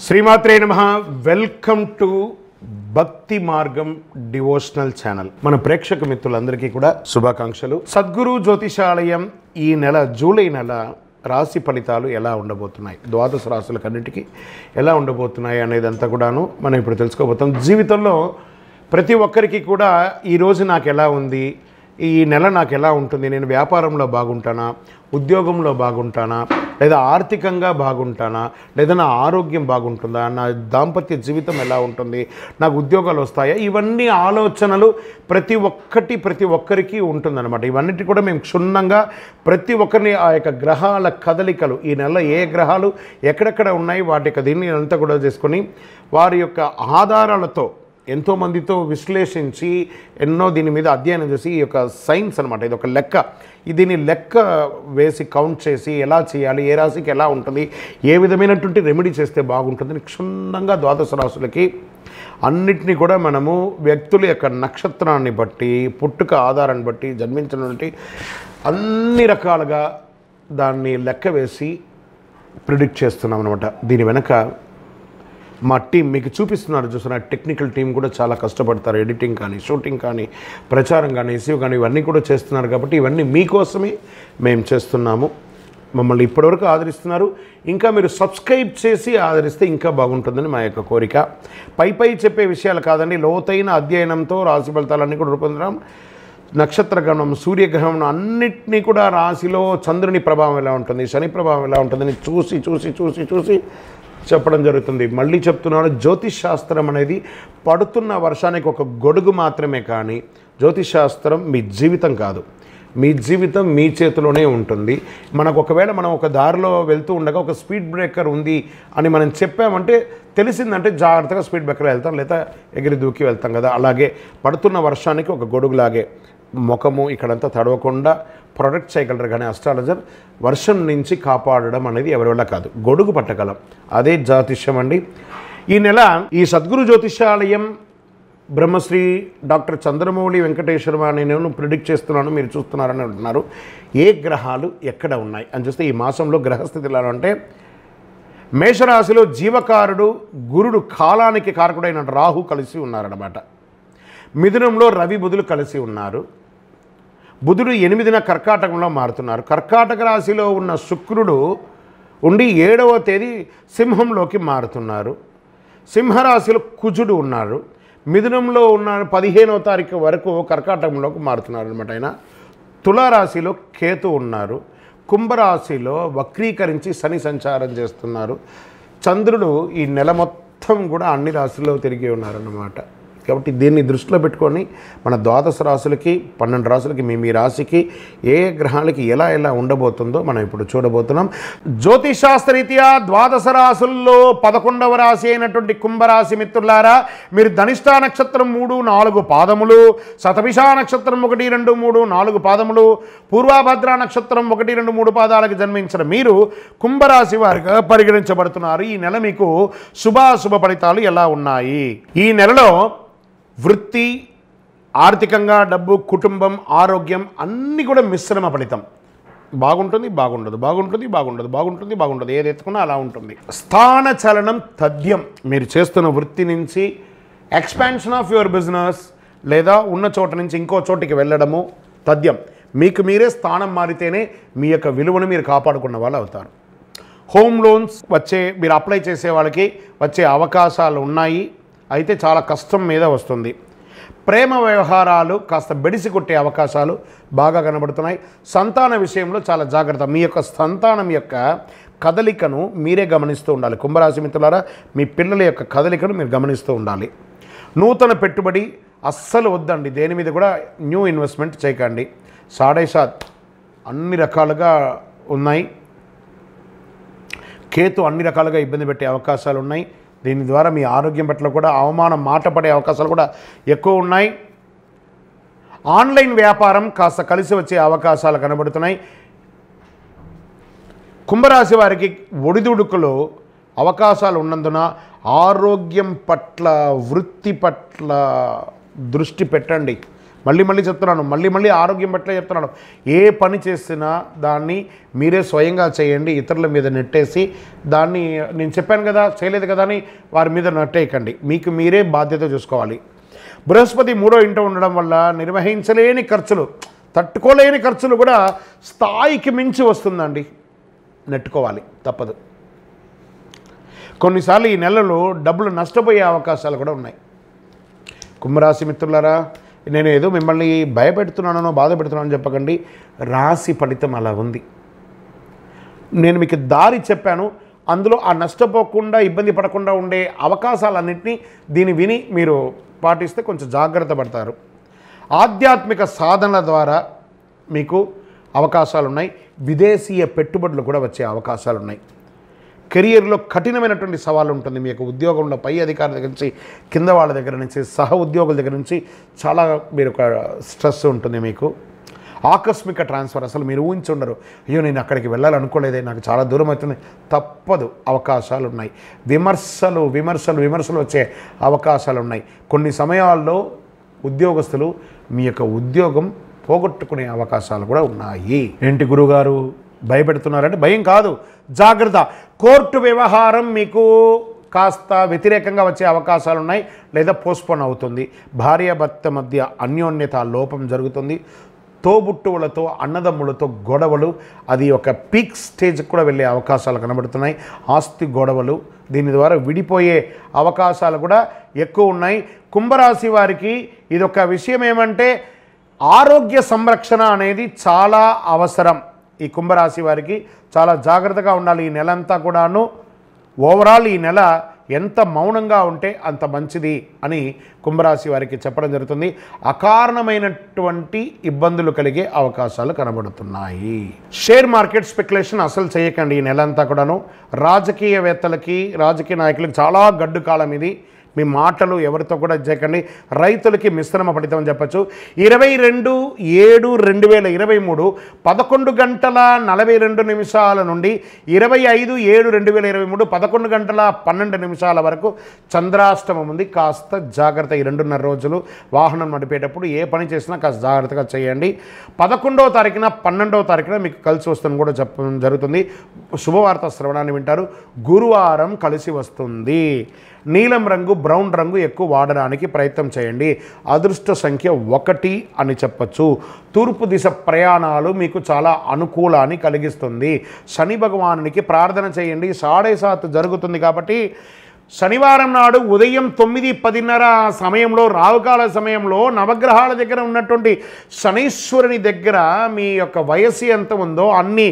శ్రీమాత్రే నమ welcome to భక్తి మార్గం డివోషనల్ ఛానల్ మన ప్రేక్షక మిత్రులందరికీ కూడా శుభాకాంక్షలు సద్గురు జ్యోతిషాలయం ఈ నెల జూలై నెల రాశి ఫలితాలు ఎలా ఉండబోతున్నాయి ద్వాదశ రాశులకన్నిటికీ ఎలా ఉండబోతున్నాయి అనేది అంతా కూడాను మనం ఇప్పుడు తెలుసుకోబోతాం జీవితంలో ప్రతి ఒక్కరికి కూడా ఈ రోజు నాకు ఎలా ఉంది ఈ నెల నాకు ఎలా ఉంటుంది నేను వ్యాపారంలో బాగుంటానా ఉద్యోగంలో బాగుంటానా లేదా ఆర్థికంగా బాగుంటానా లేదా నా ఆరోగ్యం బాగుంటుందా నా దాంపత్య జీవితం ఎలా ఉంటుంది నాకు ఉద్యోగాలు వస్తాయా ఇవన్నీ ఆలోచనలు ప్రతి ఒక్కటి ప్రతి ఒక్కరికి ఉంటుందన్నమాట ఇవన్నిటి కూడా మేము క్షుణ్ణంగా ప్రతి ఒక్కరిని ఆ యొక్క గ్రహాల కదలికలు ఈ నెల ఏ గ్రహాలు ఎక్కడెక్కడ ఉన్నాయి వాటి యొక్క దీన్ని అంతా కూడా చేసుకొని వారి యొక్క ఆధారాలతో ఎంతోమందితో విశ్లేషించి ఎన్నో దీని మీద అధ్యయనం చేసి ఈ యొక్క సైన్స్ అనమాట ఇది ఒక లెక్క ఈ దీన్ని లెక్క వేసి కౌంట్ చేసి ఎలా చేయాలి ఏ రాశికి ఎలా ఉంటుంది ఏ విధమైనటువంటి రెమెడీ చేస్తే బాగుంటుందని క్షుణ్ణంగా ద్వాదశ రాశులకి అన్నిటినీ కూడా మనము వ్యక్తుల యొక్క నక్షత్రాన్ని బట్టి పుట్టుక ఆధారాన్ని బట్టి జన్మించినటువంటి అన్ని రకాలుగా దాన్ని లెక్క వేసి ప్రిడిక్ట్ చేస్తున్నాం అనమాట దీని వెనక మా టీం మీకు చూపిస్తున్నారు చూసిన టెక్నికల్ టీం కూడా చాలా కష్టపడతారు ఎడిటింగ్ కానీ షూటింగ్ కానీ ప్రచారం కానీ ఇష్యూ కానీ ఇవన్నీ కూడా చేస్తున్నారు కాబట్టి ఇవన్నీ మీకోసమే మేము చేస్తున్నాము మమ్మల్ని ఇప్పటివరకు ఆదరిస్తున్నారు ఇంకా మీరు సబ్స్క్రైబ్ చేసి ఆదరిస్తే ఇంకా బాగుంటుందని మా యొక్క కోరిక పై పై చెప్పే విషయాలు కాదండి లోతైన అధ్యయనంతో రాశి ఫలితాలన్నీ కూడా రూపొందడం నక్షత్రగణం సూర్యగ్రహణం అన్నిటినీ కూడా రాశిలో చంద్రుని ప్రభావం ఎలా ఉంటుంది శని ప్రభావం ఎలా ఉంటుందని చూసి చూసి చూసి చూసి చెప్పడం జరుగుతుంది మళ్ళీ చెప్తున్నాను జ్యోతిష్ శాస్త్రం అనేది పడుతున్న వర్షానికి ఒక గొడుగు మాత్రమే కానీ జ్యోతిష్ శాస్త్రం మీ జీవితం కాదు మీ జీవితం మీ చేతిలోనే ఉంటుంది మనకు ఒకవేళ మనం ఒక దారిలో వెళ్తూ ఉండగా ఒక స్పీడ్ బ్రేకర్ ఉంది అని మనం చెప్పామంటే తెలిసిందంటే జాగ్రత్తగా స్పీడ్ బ్రేకర్ వెళ్తాం లేదా ఎగిరి దూకి వెళ్తాం కదా అలాగే పడుతున్న వర్షానికి ఒక గొడుగులాగే ముఖము ఇక్కడంతా తడవకుండా ప్రొటెక్ట్ చేయగలరు కానీ అస్ట్రాలజర్ వర్షం నుంచి కాపాడడం అనేది ఎవరి వల్ల కాదు గొడుగు పట్టగలం అదే జ్యోతిష్యం అండి ఈ నెల ఈ సద్గురు జ్యోతిషాలయం బ్రహ్మశ్రీ డాక్టర్ చంద్రమౌళి వెంకటేశ్వర అని నేను ప్రిడిక్ట్ చేస్తున్నాను మీరు చూస్తున్నారని అంటున్నారు ఏ గ్రహాలు ఎక్కడ ఉన్నాయి అని చూస్తే ఈ మాసంలో గ్రహస్థితి ఎలా అంటే మేషరాశిలో జీవకారుడు గురుడు కాలానికి కారకుడైన రాహు కలిసి ఉన్నారన్నమాట మిథునంలో రవి బుధులు కలిసి ఉన్నారు బుధుడు ఎనిమిదిన కర్కాటకంలో మారుతున్నారు కర్కాటక రాశిలో ఉన్న శుక్రుడు ఉండి ఏడవ తేదీ సింహంలోకి మారుతున్నారు సింహరాశిలో కుజుడు ఉన్నారు మిథునంలో ఉన్న పదిహేనవ తారీఖు వరకు కర్కాటకంలోకి మారుతున్నారు అనమాట ఆయన తులారాశిలో కేతు ఉన్నారు కుంభరాశిలో వక్రీకరించి శని సంచారం చేస్తున్నారు చంద్రుడు ఈ నెల మొత్తం కూడా అన్ని రాశుల్లో తిరిగి ఉన్నారన్నమాట కాబట్టి దీన్ని దృష్టిలో పెట్టుకొని మన ద్వాదశ రాశులకి పన్నెండు రాశులకి మీ మీ రాశికి ఏ ఏ గ్రహాలకి ఎలా ఎలా ఉండబోతుందో మనం ఇప్పుడు చూడబోతున్నాం జ్యోతిషాస్త్రరీత్యా ద్వాదశ రాశుల్లో పదకొండవ రాశి అయినటువంటి కుంభరాశి మిత్రులారా మీరు ధనిష్టా నక్షత్రం మూడు నాలుగు పాదములు శతభిషా నక్షత్రం ఒకటి రెండు మూడు నాలుగు పాదములు పూర్వాభద్ర నక్షత్రం ఒకటి రెండు మూడు పాదాలకు జన్మించిన మీరు కుంభరాశి వారిగా పరిగణించబడుతున్నారు ఈ నెల మీకు శుభాశుభ ఫలితాలు ఎలా ఉన్నాయి ఈ నెలలో వృత్తి ఆర్థికంగా డబ్బు కుటుంబం ఆరోగ్యం అన్నీ కూడా మిశ్రమ ఫలితం బాగుంటుంది బాగుండదు బాగుంటుంది బాగుండదు బాగుంటుంది బాగుండదు ఏది ఎత్తుకున్నా అలా ఉంటుంది స్థాన చలనం తథ్యం మీరు చేస్తున్న వృత్తి నుంచి ఎక్స్పాన్షన్ ఆఫ్ యువర్ బిజినెస్ లేదా ఉన్న చోట నుంచి ఇంకో చోటికి వెళ్ళడము తథ్యం మీకు మీరే స్థానం మారితేనే మీ యొక్క విలువను మీరు కాపాడుకున్న వాళ్ళు అవుతారు హోమ్ లోన్స్ వచ్చే మీరు అప్లై చేసే వాళ్ళకి వచ్చే అవకాశాలు ఉన్నాయి అయితే చాలా కష్టం మీద వస్తుంది ప్రేమ వ్యవహారాలు కాస్త బెడిసి కొట్టే అవకాశాలు బాగా కనబడుతున్నాయి సంతాన విషయంలో చాలా జాగ్రత్త మీ యొక్క సంతానం యొక్క కదలికను మీరే గమనిస్తూ ఉండాలి కుంభరాశి మిత్రులారా మీ పిల్లల యొక్క కదలికను మీరు గమనిస్తూ ఉండాలి నూతన పెట్టుబడి అస్సలు వద్దండి దేని మీద కూడా న్యూ ఇన్వెస్ట్మెంట్ చేయకండి సాడే సాత్ అన్ని రకాలుగా ఉన్నాయి కేతు అన్ని రకాలుగా ఇబ్బంది పెట్టే అవకాశాలు ఉన్నాయి దీని ద్వారా మీ ఆరోగ్యం పట్ల కూడా అవమానం మాట పడే అవకాశాలు కూడా ఎక్కువ ఉన్నాయి ఆన్లైన్ వ్యాపారం కాస్త కలిసి వచ్చే అవకాశాలు కనబడుతున్నాయి కుంభరాశి వారికి ఒడిదుడుకులో అవకాశాలు ఉన్నందున ఆరోగ్యం పట్ల వృత్తి పట్ల దృష్టి పెట్టండి మళ్ళీ మళ్ళీ చెప్తున్నాను మళ్ళీ మళ్ళీ ఆరోగ్యం పట్ల చెప్తున్నాను ఏ పని చేసినా దాన్ని మీరే స్వయంగా చేయండి ఇతరుల మీద నెట్టేసి దాన్ని నేను చెప్పాను కదా చేయలేదు కదా అని వారి మీద నెట్టేయకండి మీకు మీరే బాధ్యత చూసుకోవాలి బృహస్పతి మూడో ఇంట ఉండడం వల్ల నిర్వహించలేని ఖర్చులు తట్టుకోలేని ఖర్చులు కూడా స్థాయికి మించి వస్తుందండి నెట్టుకోవాలి తప్పదు కొన్నిసార్లు ఈ నెలలో డబ్బులు నష్టపోయే అవకాశాలు కూడా ఉన్నాయి కుంభరాశి మిత్రులారా నేను ఏదో మిమ్మల్ని భయపెడుతున్నానో బాధ పెడుతున్నానో చెప్పకండి రాశి ఫలితం అలా ఉంది నేను మీకు దారి చెప్పాను అందులో ఆ నష్టపోకుండా ఇబ్బంది పడకుండా ఉండే అవకాశాలన్నింటినీ దీన్ని విని మీరు పాటిస్తే కొంచెం జాగ్రత్త పడతారు ఆధ్యాత్మిక సాధనల ద్వారా మీకు అవకాశాలు ఉన్నాయి విదేశీయ పెట్టుబడులు కూడా వచ్చే అవకాశాలు ఉన్నాయి కెరియర్లో కఠినమైనటువంటి సవాలు ఉంటుంది మీ యొక్క ఉద్యోగంలో పై అధికారి దగ్గర నుంచి కింద వాళ్ళ దగ్గర నుంచి సహ ఉద్యోగుల దగ్గర నుంచి చాలా మీరు ఒక స్ట్రెస్ ఉంటుంది మీకు ఆకస్మిక ట్రాన్స్ఫర్ అసలు మీరు ఊహించి ఉండరు అయ్యో నేను అక్కడికి వెళ్ళాలనుకోలేదే నాకు చాలా దూరం అవుతుంది తప్పదు అవకాశాలు ఉన్నాయి విమర్శలు విమర్శలు విమర్శలు వచ్చే అవకాశాలు ఉన్నాయి కొన్ని సమయాల్లో ఉద్యోగస్తులు మీ యొక్క ఉద్యోగం పోగొట్టుకునే అవకాశాలు కూడా ఉన్నాయి ఏంటి గురుగారు భయపెడుతున్నారంటే భయం కాదు జాగ్రత్త కోర్టు వ్యవహారం మీకు కాస్త వ్యతిరేకంగా వచ్చే అవకాశాలు ఉన్నాయి లేదా పోస్ట్పోన్ అవుతుంది భార్యాభర్త మధ్య అన్యోన్యత లోపం జరుగుతుంది తోబుట్టువులతో అన్నదమ్ములతో గొడవలు అది ఒక పీక్ స్టేజ్కి కూడా వెళ్ళే అవకాశాలు కనబడుతున్నాయి ఆస్తి గొడవలు దీని ద్వారా విడిపోయే అవకాశాలు కూడా ఎక్కువ ఉన్నాయి కుంభరాశి వారికి ఇది ఒక విషయం ఏమంటే ఆరోగ్య సంరక్షణ అనేది చాలా అవసరం ఈ కుంభరాశి వారికి చాలా జాగ్రత్తగా ఉండాలి ఈ నెలంతా కూడాను ఓవరాల్ ఈ నెల ఎంత మౌనంగా ఉంటే అంత మంచిది అని కుంభరాశి వారికి చెప్పడం జరుగుతుంది అకారణమైనటువంటి ఇబ్బందులు కలిగే అవకాశాలు కనబడుతున్నాయి షేర్ మార్కెట్ స్పెక్యులేషన్ అసలు చేయకండి ఈ నెలంతా కూడాను రాజకీయవేత్తలకి రాజకీయ నాయకులకి చాలా గడ్డు కాలం ఇది మీ మాటలు ఎవరితో కూడా చేయకండి రైతులకి మిశ్రమ ఫలితం అని చెప్పచ్చు ఇరవై రెండు ఏడు రెండు వేల ఇరవై మూడు పదకొండు గంటల నలభై రెండు నిమిషాల నుండి ఇరవై ఐదు ఏడు రెండు వేల ఇరవై మూడు పదకొండు గంటల పన్నెండు నిమిషాల వరకు చంద్రాష్టమం ఉంది కాస్త జాగ్రత్త ఈ రెండున్నర రోజులు వాహనం నడిపేటప్పుడు ఏ పని చేసినా కాస్త జాగ్రత్తగా చేయండి పదకొండవ తారీఖున పన్నెండవ తారీఖున మీకు కలిసి వస్తుందని కూడా చెప్పడం జరుగుతుంది శుభవార్త శ్రవణాన్ని వింటారు గురువారం కలిసి వస్తుంది నీలం రంగు బ్రౌన్ రంగు ఎక్కువ వాడడానికి ప్రయత్నం చేయండి అదృష్ట సంఖ్య ఒకటి అని చెప్పచ్చు తూర్పు దిశ ప్రయాణాలు మీకు చాలా అనుకూలాన్ని కలిగిస్తుంది శని భగవానునికి ప్రార్థన చేయండి సాడే సాత్ జరుగుతుంది కాబట్టి శనివారం నాడు ఉదయం తొమ్మిది పదిన్నర సమయంలో రావుకాల సమయంలో నవగ్రహాల దగ్గర ఉన్నటువంటి శనీశ్వరుని దగ్గర మీ యొక్క వయస్సు ఎంత ఉందో అన్ని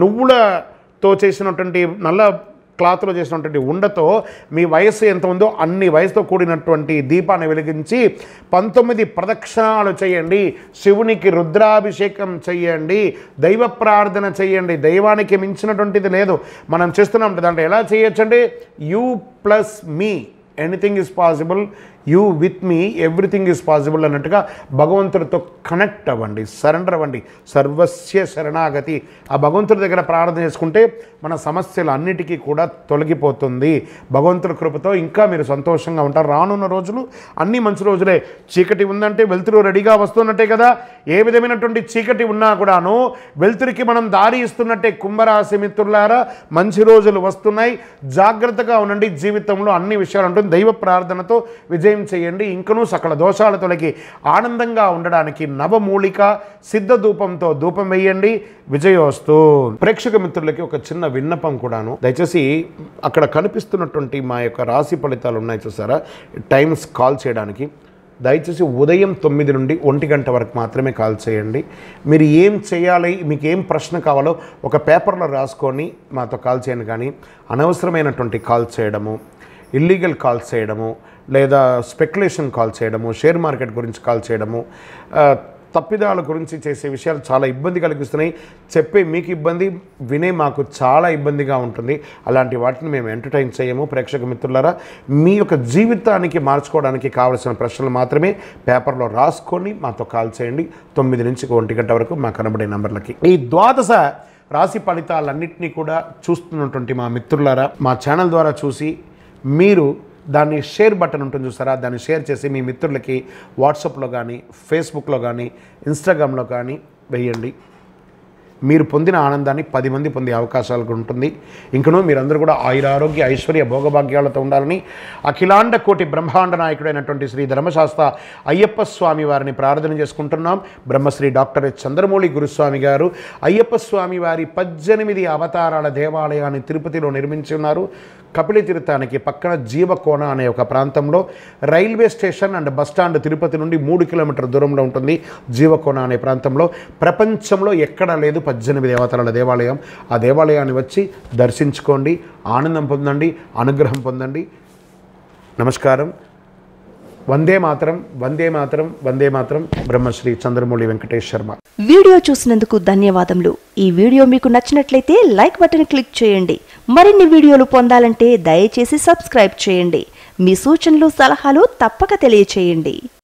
నువ్వులతో చేసినటువంటి నల్ల క్లాత్లో చేసినటువంటి ఉండతో మీ వయస్సు ఎంత ఉందో అన్ని వయసుతో కూడినటువంటి దీపాన్ని వెలిగించి పంతొమ్మిది ప్రదక్షిణాలు చేయండి శివునికి రుద్రాభిషేకం చేయండి దైవ ప్రార్థన చేయండి దైవానికి మించినటువంటిది లేదు మనం చేస్తున్నాం దాంట్లో ఎలా చేయొచ్చండి you plus me anything is possible you with me everything is possible అన్నట్టుగా భగవంతుడితో కనెక్ట్ అవ్వండి సరెండర్ అవ్వండి సర్వస్య శరణాగతి ఆ భగవంతుడి దగ్గర ప్రార్థన చేసుకుంటే మన సమస్యలు అన్నిటికీ కూడా తొలగిపోతుంది భగవంతుడి కృపతో ఇంకా మీరు సంతోషంగా ఉంటారు రానున్న రోజులు అన్ని మంచి రోజులే చీకటి ఉందంటే వెలుతురు రెడీగా వస్తున్నట్టే కదా ఏ విధమైనటువంటి చీకటి ఉన్నా కూడాను వెలుతురికి మనం దారి ఇస్తున్నట్టే కుంభరాశి మిత్రులారా మంచి రోజులు వస్తున్నాయి జాగ్రత్తగా ఉండండి జీవితంలో అన్ని విషయాలు ఉంటుంది దైవ ప్రార్థనతో విజయం చేయండి ఇంకనూ సకల దోషాల తొలగి ఆనందంగా ఉండడానికి నవమూలిక సిద్ధ ధూపంతో ధూపం వేయండి విజయోస్తు ప్రేక్షక మిత్రులకి ఒక చిన్న విన్నపం కూడాను దయచేసి అక్కడ కనిపిస్తున్నటువంటి మా యొక్క రాశి ఫలితాలు ఉన్నాయి చూసారా టైమ్స్ కాల్ చేయడానికి దయచేసి ఉదయం తొమ్మిది నుండి ఒంటి గంట వరకు మాత్రమే కాల్ చేయండి మీరు ఏం చేయాలి మీకు ఏం ప్రశ్న కావాలో ఒక పేపర్లో రాసుకొని మాతో కాల్ చేయండి కానీ అనవసరమైనటువంటి కాల్ చేయడము ఇల్లీగల్ కాల్స్ చేయడము లేదా స్పెక్యులేషన్ కాల్ చేయడము షేర్ మార్కెట్ గురించి కాల్ చేయడము ఆ, తప్పిదాల గురించి చేసే విషయాలు చాలా ఇబ్బంది కలిగిస్తున్నాయి చెప్పే మీకు ఇబ్బంది వినే మాకు చాలా ఇబ్బందిగా ఉంటుంది అలాంటి వాటిని మేము ఎంటర్టైన్ చేయము ప్రేక్షక మిత్రులారా మీ యొక్క జీవితానికి మార్చుకోవడానికి కావలసిన ప్రశ్నలు మాత్రమే పేపర్లో రాసుకొని మాతో కాల్ చేయండి తొమ్మిది నుంచి ఒంటి గంట వరకు మా కనబడే నంబర్లకి ఈ ద్వాదశ రాశి ఫలితాలన్నింటినీ కూడా చూస్తున్నటువంటి మా మిత్రులారా మా ఛానల్ ద్వారా చూసి మీరు దాన్ని షేర్ బటన్ ఉంటుంది చూసారా దాన్ని షేర్ చేసి మీ మిత్రులకి వాట్సాప్లో కానీ ఫేస్బుక్లో కానీ ఇన్స్టాగ్రామ్లో కానీ వేయండి మీరు పొందిన ఆనందాన్ని పది మంది పొందే అవకాశాలు కూడా ఉంటుంది ఇంకనూ మీరందరూ కూడా ఆయురారోగ్య ఐశ్వర్య భోగభాగ్యాలతో ఉండాలని అఖిలాండ కోటి బ్రహ్మాండ నాయకుడైనటువంటి శ్రీ ధర్మశాస్త్ర అయ్యప్ప స్వామి వారిని ప్రార్థన చేసుకుంటున్నాం బ్రహ్మశ్రీ డాక్టర్ హెచ్ చంద్రమౌళి గురుస్వామి గారు అయ్యప్ప స్వామి వారి పద్దెనిమిది అవతారాల దేవాలయాన్ని తిరుపతిలో నిర్మించి ఉన్నారు కపిలి తీర్థానికి పక్కన జీవకోన అనే ఒక ప్రాంతంలో railway station and bus stand Tirupati నుండి మూడు కిలోమీటర్ దూరంలో ఉంటుంది జీవకోన అనే ప్రాంతంలో ప్రపంచంలో ఎక్కడా లేదు పద్దెనిమిది దేవతల దేవాలయం ఆ దేవాలయాన్ని వచ్చి దర్శించుకోండి ఆనందం పొందండి అనుగ్రహం పొందండి నమస్కారం వందే మాత్రం వందే మాత్రం వందే మాత్రం బ్రహ్మశ్రీ చంద్రమౌళి వెంకటేష్ శర్మ వీడియో చూసినందుకు ధన్యవాదములు ఈ వీడియో మీకు నచ్చినట్లయితే లైక్ బటన్ క్లిక్ చేయండి మరిన్ని వీడియోలు పొందాలంటే దయచేసి సబ్స్క్రైబ్ చేయండి మీ సూచనలు సలహాలు తప్పక తెలియచేయండి